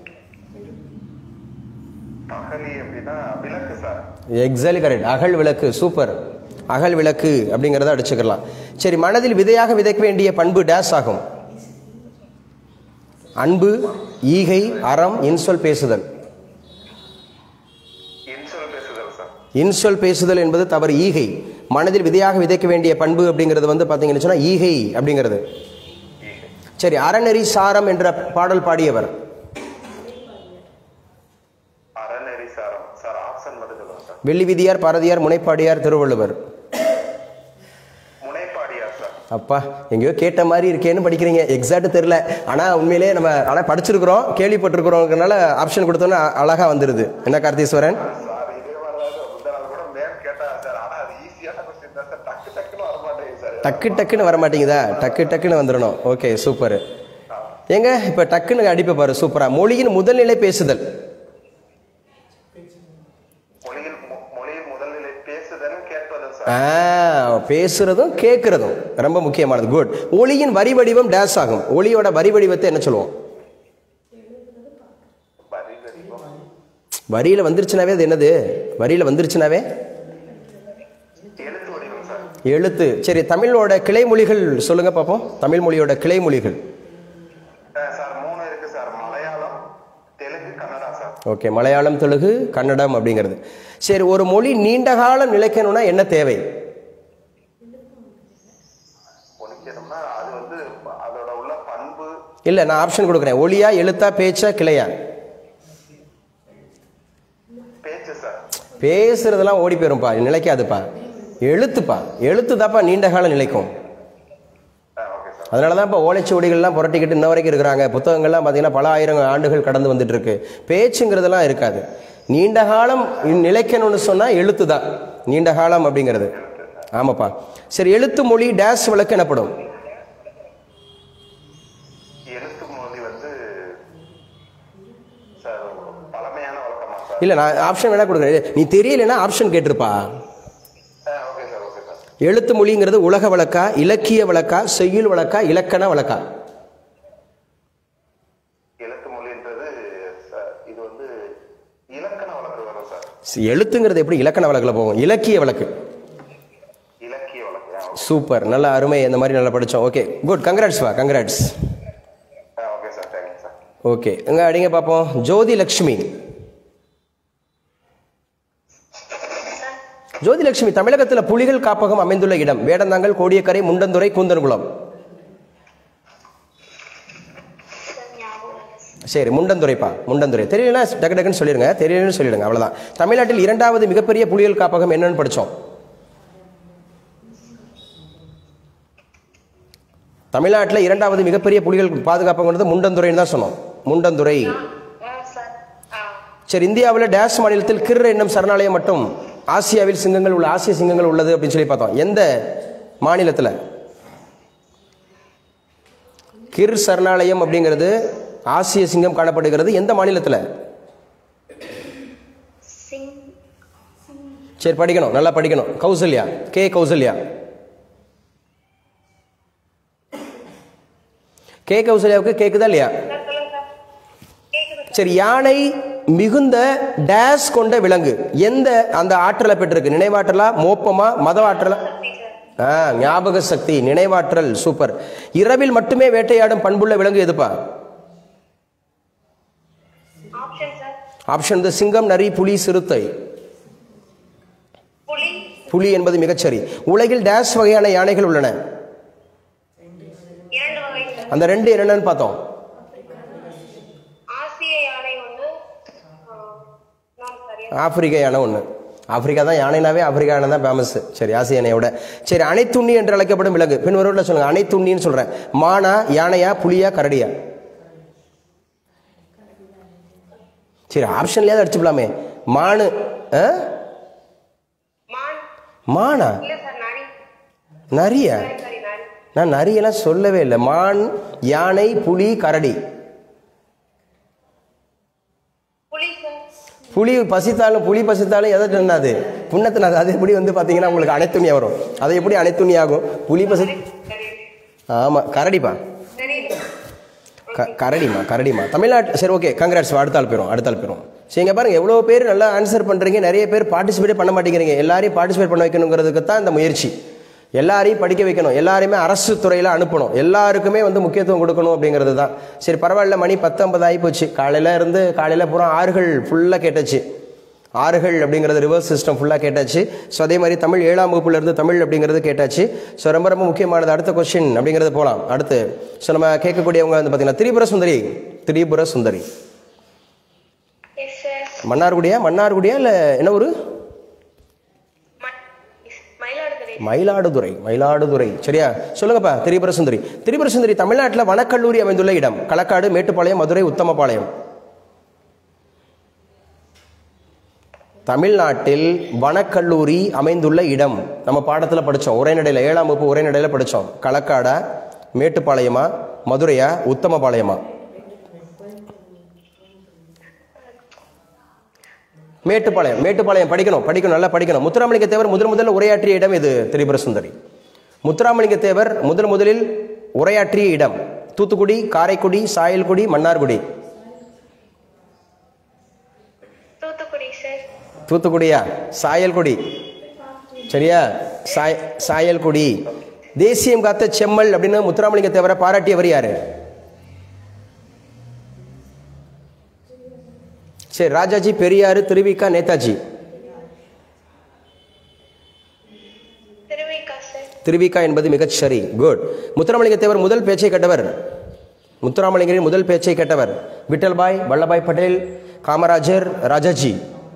பகலி அப்படின்னா விளக்கு சார் எக்ஸாக்ட்லி கரெக்ட் அகல் விளக்கு சூப்பர் அகல் விளக்கு அப்படிங்கிறத அடிச்சுக்கலாம் சரி மனதில் விதையாக விதைக்க வேண்டிய பண்பு டேஸ் ஆகும் அன்பு ஈகை அறம் இன்சொல் பேசுதல் இன்சொல் பேசுதல் சார் இன்சொல் பேசுதல் என்பது தவறு ஈகை மனதில் விதையாக விதைக்க வேண்டிய பண்பு அப்படிங்கிறது வந்து பார்த்தீங்கன்னு சொன்னால் ஈகை அப்படிங்கிறது சரி அறநெறி சாரம் என்ற பாடல் பாடியவர் அறநெறி சாரம் சார் ஆப்ஷன் மட்டும் சொல்லுங்க சார் வெள்ளி விதியார் பாரதியார் முனைப்பாடியார் திருவள்ளுவர் முனைப்பாடியார் சார் அப்பா எங்கேயோ கேட்ட மாதிரி இருக்கேன்னு படிக்கிறீங்க எக்ஸாக்ட் தெரில ஆனால் உண்மையிலே நம்ம ஆனால் படிச்சிருக்கிறோம் கேள்விப்பட்டிருக்கிறோங்கிறனால ஆப்ஷன் கொடுத்தோன்னே அ- அழகா வந்துடுது என்ன கார்த்தீஸ்வரன் சார் இதே மாதிரிதான் சார் முந்தா நாள் கூட மேம் கேட்டாங்க சார் ஆனா அது ஈஸியான கொஸ்டின் தான் சார் டக்கு டக்குன்னு வர மாட்டேங்குது சார் டக்கு டக்குன்னு வர மாட்டேங்குதா டக்கு டக்குன்னு வந்துடணும் ஓகே சூப்பர் ஏங்க இப்போ டக்குன்னு அடிப்பை பாரு சூப்பரா மொழியின் முதல்நிலை பேசுதல் மொழியில் மொ- மொழியில் முதல்நிலை பேசுதலும் கேட்பதும் சார் ஆ பேசுறதும் கேட்கறதும் ரொம்ப முக்கியமானது குட் ஒளியின் வரி வடிவம் டேஸ் ஆகும் ஒளியோட வரி வடிவத்தை என்ன சொல்லுவோம் வரி வடிவம் வரியில வந்துருச்சுனாவே அது என்னது வரியில வந்துருச்சுனாவே எழுத்து வடிவம் சார் எழுத்து சரி தமிழோட கிளை மொழிகள் சொல்லுங்க பார்ப்போம் தமிழ் மொழியோட கிளை மொழிகள் அஹ் சார் மூணு இருக்கு sir Malayalam Telugu Kannada sir okay Malayalam Telugu Kannada அப்படிங்கிறது சரி ஒரு மொழி நீண்ட காலம் நிலைக்கணும்னா என்ன தேவை ஒழிக்கணும்னா அது வந்து அதோட உள்ள பண்பு இல்லை நான் ஆப்ஷன் கொடுக்குறேன் ஒளியா எழுத்தா பேச்சா கிளையா பேச்சு சார் பேசுறதெல்லாம் ஓடி போயிரும்ப்பா நிலைக்காதுப்பா எழுத்துப்பா எழுத்து தாப்பா நீண்ட காலம் நிலைக்கும் ஓகே சார் அதனால தான் இப்போ ஓலைச்சுவடிகள்லாம் புரட்டிக்கிட்டு இன்ன வரைக்கும் இருக்கிறாங்க புத்தகங்கள்லாம் பார்த்தீங்கன்னா பல ஆயிரம் ஆண்டுகள் கடந்து வந்துட்டு இருக்கு பேச்சுங்கிறதெல்லாம் இருக்காது நீண்ட காலம் நிலைக்கணும்னு சொன்னால் எழுத்து தான் நீண்ட காலம் அப்படிங்கிறது ஆமாப்பா சரி எழுத்து மொழி டேஸ் விளக்கு எனப்படும் எழுத்து மொழி வந்து சார் பழமையான வழக்கமா சார் இல்லை நான் ஆப்ஷன் வேணா கொடுக்குறேன் நீ தெரியலைன்னா ஆப்ஷன் கேட்டிருப்பா ஓகே சார் ஓகே சார் எழுத்து மொழிங்கிறது உலக வழக்கா இலக்கிய வழக்கா செய்யுள் வழக்கா இலக்கண வழக்கா எழுத்துங்கிறது எப்படி இலக்கண வழக்கில் போகும் இலக்கிய வழக்கு இலக்கிய வழக்கு ஆ, சூப்பர் நல்ல அருமை இந்த மாதிரி நல்லா படித்தோம் ஓகே குட் கங்க்ராட்ஸ் வா கங்க்ராட்ஸ் ஆ, okay sir thank you sir okay எங்க அடிங்க பார்ப்போம் ஜோதி லக்ஷ்மி ஜோதி லட்சுமி தமிழகத்தில் புலிகள் காப்பகம் அமைந்துள்ள இடம் வேடந்தாங்கல் கோடியக்கரை முண்டந்துறை கூந்தன்குளம் சார் ஞாபகம் இல்லை சார். சரி முண்டந்துறைப்பா முண்டந்துறை தெரியலனா டக்கு டக்குன்னு சொல்லிடுங்க தெரியலன்னு சொல்லிடுங்க அவ்வளவுதான் தமிழ்நாட்டில் இரண்டாவது மிகப்பெரிய புலிகள் காப்பகம் என்னன்னு படிச்சோம் தமிழ்நாட்டில் இரண்டாவது மிகப்பெரிய புலிகள் பாதுகாப்புங்கிறது முண்டந்துறைன்னு தான் சொன்னோம் முண்டந்துறை ஆ சார் ஆ சரி இந்தியாவில் டேஷ் மாநிலத்தில் கிர் என்னும் சரணாலயம் மட்டும் ஆசியாவில் சிங்கங்கள் உள்ள ஆசிய சிங்கங்கள் உள்ளது அப்படின்னு சொல்லி பார்த்தோம் எந்த மாநிலத்தில் கிர் சரணாலயம் அப்படிங்கிறது ஆசிய சிங்கம் காணப்படுகிறது எந்த மாநிலத்தில் சிங் சரி படிக்கணும் நல்லா படிக்கணும் கௌசல்யா கே கௌசல்யா கே கௌசல்யாவுக்கு கேக்குதா இல்லையா சார் சொல்லுங்க சார் கேக்குது சரி யானை மிகுந்த டேஷ் கொண்ட விலங்கு எந்த அந்த ஆற்றலை பெற்றிருக்கு நினைவாற்றலா மோப்பமா மத ஆற்றலா ஆ ஞாபக சக்தி நினைவாற்றல் சூப்பர் இரவில் மட்டுமே வேட்டையாடும் பண்புள்ள விலங்கு எதுப்பா ஆப்ஷன் சார் ஆப்ஷன் இந்த சிங்கம் நரி புலி சிறுத்தை புலி புலி என்பது மிகச்சரி உலகில் டேஷ் வகையான யானைகள் உள்ளன இரண்டு வகை சார் அந்த ரெண்டு என்னென்னு பார்த்தோம் ஆசிய யானை ஒன்று நான் சரியா ஆப்பிரிக்க யானை ஒன்று ஆப்பிரிக்கா தான் யானைனாவே ஆப்பிரிக்கா யானை தான் ஃபேமஸ் சரி ஆசிய யானையோட சரி அனைத்துண்ணி என்று அழைக்கப்படும் விலங்கு பின் வருவதில் சொல்லுங்க அனைத்துண்ணின்னு சொல்கிறேன் மானா யானையா புலியா கரடியா சரி ஆப்ஷன்லேயாவது அடிச்சுக்கலாமே மானு ஆ? மான் மானா இல்ல சார் நரி நரியா சரி சரி நரி நான் நரியெல்லாம் சொல்லவே இல்லை மான் யானை புலி கரடி புலி சார் புலி பசித்தாலும் புலி பசித்தாலும் எதை தின்னாது புண்ணத்தினாது அது எப்படி வந்து பார்த்தீங்கன்னா உங்களுக்கு அனைத்துண்ணி வரும் அது எப்படி அனைத்துண்ணி ஆகும் புலி பசி சரி ஆமாம் கரடிப்பா சரி க கரடிமா கரடிமா தமிழ்நாட்டு சரி ஓகே கங்க்ராட்ஸ் அடுத்த ஆள் போயிடும் அடுத்த ஆள் போயிடும் சரி இங்கே பாருங்க எவ்வளோ பேர் நல்லா ஆன்சர் பண்ணுறீங்க நிறைய பேர் பார்ட்டிசிபேட் பண்ண மாட்டேங்கிறீங்க எல்லாரையும் பார்ட்டிசிபேட் பண்ண வைக்கணுங்கிறதுக்கு தான் இந்த முயற்சி எல்லாரையும் படிக்க வைக்கணும் எல்லாரையுமே அரசு துறையில் அனுப்பணும் எல்லாருக்குமே வந்து முக்கியத்துவம் கொடுக்கணும் அப்படிங்கிறது தான் சரி பரவாயில்ல மணி பத்து ஐம்பது ஆகி போச்சு காலையில் இருந்து காலையில் பூரா ஆறுகள் ஃபுல்லாக கேட்டாச்சு ஆறுகள் அப்படிங்கிறது ரிவர்ஸ் சிஸ்டம் ஃபுல்லாக கேட்டாச்சு ஸோ அதே மாதிரி தமிழ் ஏழாம் வகுப்புல இருந்து தமிழ் அப்படிங்கிறது கேட்டாச்சு ஸோ ரொம்ப ரொம்ப முக்கியமானது அடுத்த கொஸ்டின் அப்படிங்கிறது போகலாம் அடுத்து ஸோ நம்ம கேட்கக்கூடியவங்க வந்து பார்த்தீங்கன்னா திரிபுர சுந்தரி திரிபுர சுந்தரி எஸ் சார் மன்னார்குடியா மன்னார்குடியா இல்லை என்ன ஊர் மயிலாடுதுறை மயிலாடுதுறை மயிலாடுதுறை சரியா சொல்லுங்கப்பா திரிபுர சுந்தரி திரிபுர சுந்தரி தமிழ்நாட்டில் வனக்கல்லூரி அமைந்துள்ள இடம் களக்காடு மேட்டுப்பாளையம் மதுரை உத்தமபாளையம் தமிழ்நாட்டில் வனக்கல்லூரி அமைந்துள்ள இடம் நம்ம பாடத்தில் படித்தோம் உரைநடையில் ஏழாம் வகுப்பு உரைநடையில் படித்தோம் களக்காடா மேட்டுப்பாளையமா மதுரையா உத்தமபாளையமா மேட்டுப்பாளையம் மேட்டுப்பாளையம் படிக்கணும் படிக்கணும் நல்லா படிக்கணும் முத்துராமலிங்க தேவர் முதல் முதல்ல உரையாற்றிய இடம் இது திரிபுர சுந்தரி முத்துராமலிங்க தேவர் முதல் முதலில் உரையாற்றிய இடம் தூத்துக்குடி காரைக்குடி சாயல்குடி மன்னார்குடி தூத்துக்குடி சார் தூத்துக்குடியா சாயல்குடி சரியா சாய் சாயல்குடி தேசியம் காத்த செம்மல் அப்படின்னு முத்துராமலிங்க தேவரை பாராட்டியவர் யாரு சரி ராஜாஜி பெரியாரு திருவிக்கா நேதாஜி திருவிக்கா சார் திருவிக்கா என்பது மிகச் சரி குட் முத்துராமலிங்க தேவர் முதல் பேச்சை கேட்டவர் முத்துராமலிங்கரின் முதல் பேச்சை கேட்டவர் விட்டல்பாய் வல்லபாய் பட்டேல் காமராஜர் ராஜாஜி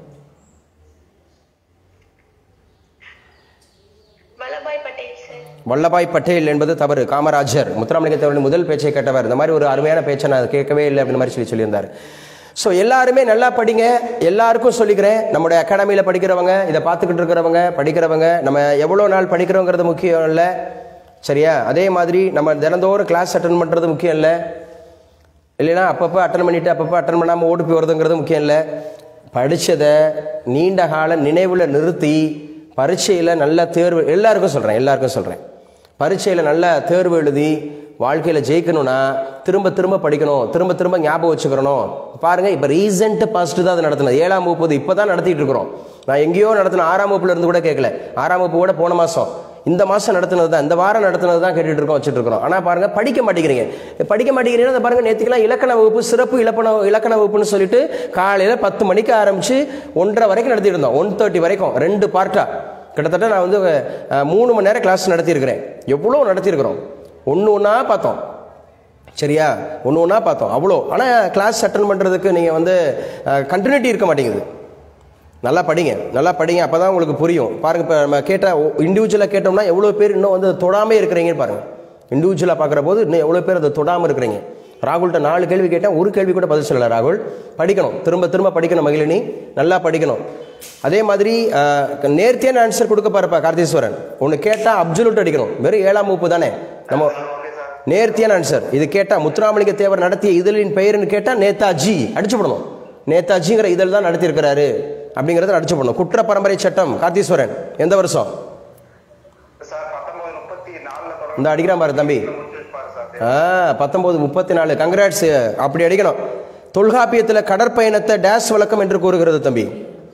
வல்லபாய் பட்டேல் சார் வல்லபாய் பட்டேல் என்பது தவறு காமராஜர் முத்துராமலிங்க தேவரின் முதல் பேச்சை கேட்டவர் இந்த மாதிரி ஒரு அருமையான பேச்சை நான் கேட்கவே இல்லை அப்படின்ற மாதிரி சொல்லி சொல்லியிருந்தார் ஸோ எல்லாருமே நல்லா படிங்க எல்லாருக்கும் சொல்லிக்கிறேன் நம்முடைய அகாடமியில் படிக்கிறவங்க இதை பார்த்துக்கிட்டு இருக்கிறவங்க படிக்கிறவங்க நம்ம எவ்வளோ நாள் படிக்கிறோங்கிறது முக்கியம் இல்லை சரியா அதே மாதிரி நம்ம தினந்தோறும் கிளாஸ் அட்டன் பண்ணுறது முக்கியம் இல்லை இல்லைன்னா அப்பப்போ அட்டன் பண்ணிவிட்டு அப்பப்போ அட்டன் பண்ணாமல் ஓடி போய் வருதுங்கிறது முக்கியம் இல்லை படித்ததை நீண்ட கால நினைவில் நிறுத்தி பரீட்சையில் நல்ல தேர்வு எல்லாருக்கும் சொல்கிறேன் எல்லாருக்கும் சொல்கிறேன் பரீட்சையில் நல்ல தேர்வு எழுதி வாழ்க்கையில் ஜெயிக்கணும்னா திரும்ப திரும்ப படிக்கணும் திரும்ப திரும்ப ஞாபகம் வச்சுக்கிறணும் பாருங்க இப்போ ரீசெண்ட் பாஸ்ட் தான் அது நடத்தினது ஏழாம் வகுப்பு இப்போ தான் நடத்திட்டு இருக்கிறோம் நான் எங்கேயோ நடத்தின ஆறாம் வகுப்புல இருந்து கூட கேட்கல ஆறாம் வகுப்பு கூட போன மாதம் இந்த மாதம் நடத்தினது தான் இந்த வாரம் நடத்தினது தான் கேட்டுட்டு இருக்கோம் வச்சுட்டு இருக்கிறோம் ஆனால் பாருங்க படிக்க மாட்டேங்கிறீங்க படிக்க மாட்டேங்கிறீங்கன்னா இந்த பாருங்க நேற்றுக்கெல்லாம் இலக்கண வகுப்பு சிறப்பு இலக்கண இலக்கண வகுப்புன்னு சொல்லிட்டு காலையில் பத்து மணிக்கு ஆரம்பிச்சு ஒன்றரை வரைக்கும் நடத்திட்டு இருந்தோம் ஒன் தேர்ட்டி வரைக்கும் ரெண்டு பார்ட்டா கிட்டத்தட்ட நான் வந்து அஹ், மூணு மணி நேரம் கிளாஸ் நடத்தியிருக்கிறேன் எவ்வளோ நடத்தியிருக்கிறோம் ஒன்று ஒன்றா பார்த்தோம் சரியா ஒன்று ஒன்றா பார்த்தோம் அவ்வளோ ஆனால் கிளாஸ் அட்டன் பண்ணுறதுக்கு நீங்கள் வந்து கண்டினியூட்டி இருக்க மாட்டேங்குது நல்லா படிங்க நல்லா படிங்க அப்போ தான் உங்களுக்கு புரியும் பாருங்க இப்போ நம்ம கேட்ட இண்டிவிஜுவலாக கேட்டோம்னா எவ்வளோ பேர் இன்னும் வந்து தொடாமே இருக்கிறீங்கன்னு பாருங்க இண்டிவிஜுவலாக பார்க்குற போது இன்னும் எவ்வளோ பேர் அதை தொடாமல் இருக்கிறீங்க ராகுல்கிட்ட நாலு கேள்வி கேட்டேன் ஒரு கேள்வி கூட பதில் சொல்லலை ராகுல் படிக்கணும் திரும்ப திரும்ப படிக்கணும் மகிழினி நல்லா படிக்கணும் அதே மாதிரி அஹ், நேர்த்தியான ஆன்சர் கொடுக்க பாருப்பா கார்த்தீஸ்வரன் ஒன்று கேட்டால் அப்சல்யூட் அடிக்கணும் வெறும் ஏழாம் வகுப்பு தானே நம்ம நேர்த்தியான ஆன்சர் இது கேட்டா முத்துராமலிங்க தேவர் நடத்திய இதழின் பெயர்னு கேட்டா நேதாஜி அடிச்சு போடணும் நேதாஜிங்கிற இதழ் தான் நடத்தியிருக்கிறாரு அப்படிங்கறத அடிச்சு போடணும் குற்ற பரம்பரை சட்டம் கார்த்தீஸ்வரன் எந்த வருஷம் சார் பத்தொன்பது முப்பத்தி நாலுல தொடர்ந்து இந்த அடிக்கிறான் பாரு தம்பி முடிச்சிருப்பாரு சார் ஆ பத்தொன்பது முப்பத்தி நாலு கங்க்ராட்ஸ் அப்படி அடிக்கணும் தொல்காப்பியத்தில் கடற்பயணத்தை டேஷ் வழக்கம் என்று கூறுகிறது தம்பி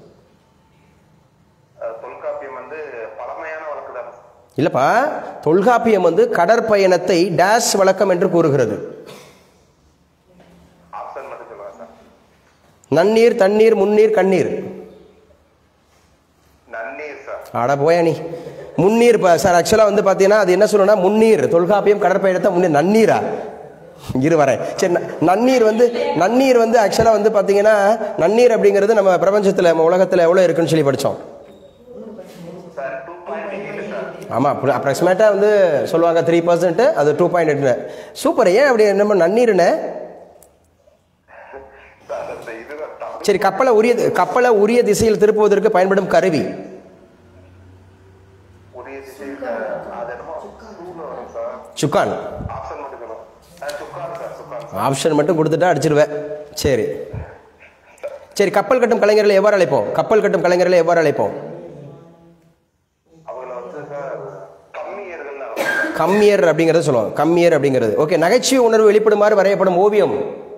அஹ், தொல்காப்பியம் வந்து பழமையான வழக்கு தான் இல்லப்பா தொல்காப்பியம் வந்து கடற்பயணத்தை டேஷ் வழக்கம் என்று கூறுகிறது ஆப்ஷன் மட்டும் சொல்லுங்க சார் நன்னீர் தண்ணீர் முன்னீர் கண்ணீர் நன்னீர் சார் அட போயா நீ முன்னீர் ப- சார் ஆக்சுவலாக வந்து பார்த்தீங்கன்னா அது என்ன சொல்லணும்னா முன்னீர் தொல்காப்பியம் கடற்பயணத்தை முன்னீர் நன்னீரா இரு வரேன் சரி ந- நன்னீர் வந்து நன்னீர் வந்து ஆக்சுவலாக வந்து பார்த்தீங்கன்னா நன்னீர் அப்படிங்கிறது நம்ம பிரபஞ்சத்தில் நம்ம உலகத்தில் எவ்வளோ இருக்குன்னு சொல்லி படித்தோம் sir two point eight sir ஆமாம் அப்ராக்சிமேட்டாக வந்து சொல்லுவாங்க த்ரீ பர்சன்ட் அது டூ பாயிண்ட் எட்டுன்னு சூப்பர் ஏன் அப்படி நம்ம நன்னீர்னு சார் அந்த இது தமிழ் சரி கப்பலை உரிய கப்பலை உரிய திசையில் திருப்புவதற்கு பயன்படும் கருவி உரிய திசையில் அது என்னமோ டூல வரும் சார் சுக்கான் ஆப்ஷன் மட்டும் சொல்லுங்க அஹ், சுக்கான் சார் சுக்கான் சார் ஆப்ஷன் மட்டும் கொடுத்துட்டா அடிச்சிருவேன் சரி சரி கப்பல் கட்டும் கலைஞர்களை எவ்வாறு அழைப்போம் கப்பல் கட்டும் கலைஞர்களை எவ்வாறு அழைப்போம் அவங்கள வந்து சார் கம்மியர்கள் கம்மியர் அப்படிங்கறத சொல்லுவோம் கம்மியர் அப்படிங்கிறது ஓகே நகைச்சுவை உணர்வு வெளிப்படுமாறு வரையப்படும் ஓவியம்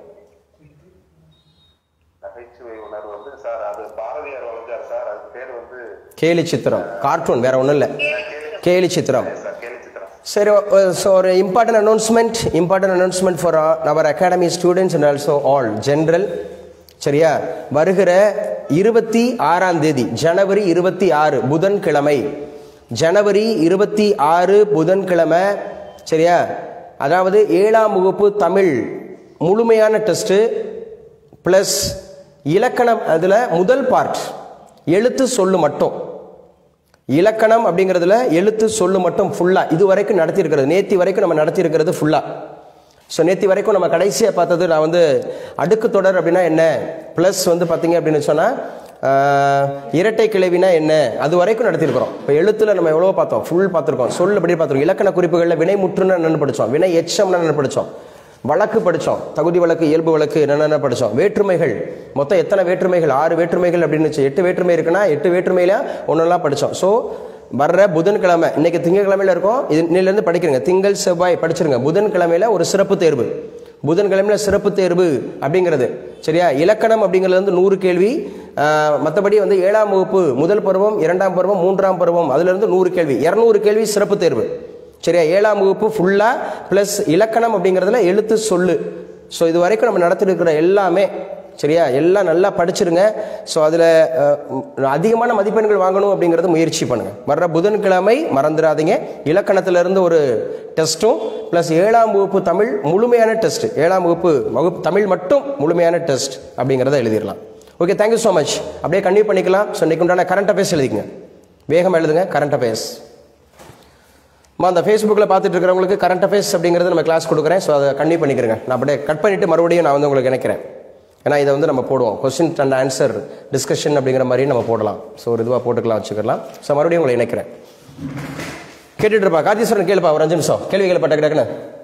நகைச்சுவை உணர்வு வந்து சார் அது பாரதியார் வளர்ந்தார் சார் அது பேர் வந்து கேலி சித்திரம் கார்ட்டூன் வேற ஒன்றும் இல்லை கேலி சித்திரம் சார் கேலி சித்திரம் சரி ஸோ ஒரு important announcement important announcement for our academy students and also all general சரியா வருகிற இருபத்தி ஆறாம் தேதி ஜனவரி இருபத்தி ஆறு புதன்கிழமை ஜனவரி இருபத்தி ஆறு புதன்கிழமை சரியா அதாவது ஏழாம் வகுப்பு தமிழ் முழுமையான டெஸ்ட்டு ப்ளஸ் இலக்கணம் அதில் முதல் பார்ட் எழுத்து சொல்லு மட்டும் இலக்கணம் அப்படிங்கிறதுல எழுத்து சொல்லு மட்டும் ஃபுல்லாக இது வரைக்கும் நடத்தியிருக்கிறது நேத்தி வரைக்கும் நம்ம நடத்தியிருக்கிறது ஃபுல்லாக ஸோ நேத்தி வரைக்கும் நம்ம கடைசியாக பார்த்தது நான் வந்து அடுக்கு தொடர் அப்படின்னா என்ன ப்ளஸ் வந்து பார்த்தீங்க அப்படின்னு சொன்னால் இரட்டை கிளவினா என்ன அது வரைக்கும் நடத்தியிருக்கிறோம் இப்போ எழுத்துல நம்ம எவ்வளோ பார்த்தோம் ஃபுல் பார்த்துருக்கோம் சொல் அப்படி பார்த்துருக்கோம் இலக்கண குறிப்புகளில் வினை முற்றுன்னு என்னென்னு படித்தோம் வினை எச்சம்னு என்னென்னு படித்தோம் வழக்கு படித்தோம் தகுதி வழக்கு இயல்பு வழக்கு என்னென்ன படித்தோம் வேற்றுமைகள் மொத்தம் எத்தனை வேற்றுமைகள் ஆறு வேற்றுமைகள் அப்படின்னு இருந்துச்சு. எட்டு வேற்றுமை இருக்குன்னா எட்டு வேற்றுமையில ஒன்றெல்லாம் படித்தோம் ஸோ வர்ற புதன்கிழமை இன்னைக்கு திங்கட்கிழமையில இருக்கோம் இது இன்னிலிருந்து படிக்கிறங்க திங்கள் செவ்வாய் படிச்சிருங்க புதன்கிழமையில ஒரு சிறப்பு தேர்வு புதன்கிழமையில சிறப்பு தேர்வு அப்படிங்கிறது சரியா இலக்கணம் அப்படிங்கிறது வந்து நூறு கேள்வி ஆஹ், மற்றபடி வந்து ஏழாம் வகுப்பு முதல் பருவம் இரண்டாம் பருவம் மூன்றாம் பருவம் அதுல இருந்து நூறு கேள்வி இரநூறு கேள்வி சிறப்பு தேர்வு சரியா ஏழாம் வகுப்பு ஃபுல்லாக ப்ளஸ் இலக்கணம் அப்படிங்கிறதுல எழுத்து சொல்லு ஸோ இது வரைக்கும் நம்ம நடத்திட்டு இருக்கிற எல்லாமே சரியா எல்லாம் நல்லா படிச்சிருங்க ஸோ அதில் அதிகமான மதிப்பெண்கள் வாங்கணும் அப்படிங்கிறத முயற்சி பண்ணுங்க வர்ற புதன்கிழமை மறந்துடாதீங்க இலக்கணத்திலிருந்து ஒரு டெஸ்ட்டும் ப்ளஸ் ஏழாம் வகுப்பு தமிழ் முழுமையான டெஸ்ட் ஏழாம் வகுப்பு வகுப்பு தமிழ் மட்டும் முழுமையான டெஸ்ட் அப்படிங்கிறத எழுதிடலாம் ஓகே தேங்க்யூ ஸோ மச் அப்படியே கன்டினியூ பண்ணிக்கலாம் ஸோ இன்னைக்கு உண்டான கரண்ட் அஃபேர்ஸ் எழுதிங்க வேகமாக எழுதுங்க கரண்ட் அஃபேர்ஸ் அம்மா அந்த ஃபேஸ்புக்கில் பார்த்துட்டு இருக்கிறவங்களுக்கு கரண்ட் அஃபேர்ஸ் அப்படிங்கிறது நம்ம கிளாஸ் கொடுக்குறேன் ஸோ அதை கண்டினியூ பண்ணிக்கிறேங்க நான் அப்படியே கட் பண்ணிவிட்டு மறுபடியும் நான் வந்து உங்களுக்கு நினைக்கிறேன் ஏன்னா இதை வந்து நம்ம போடுவோம் கொஸ்டின் அண்ட் ஆன்சர் டிஸ்கஷன் அப்படிங்கிற மாதிரியும் நம்ம போடலாம் ஸோ ஒரு இதுவாக போட்டுக்கலாம் வச்சுக்கலாம் ஸோ மறுபடியும் உங்களை இணைக்கிறேன் கேட்டுட்டு இருப்பா காத்தீஸ்வரன் கேளுப்பா ஒரு அஞ்சு நிமிஷம் கேள்வி கேள்வி பட்ட கிடக்குன்னு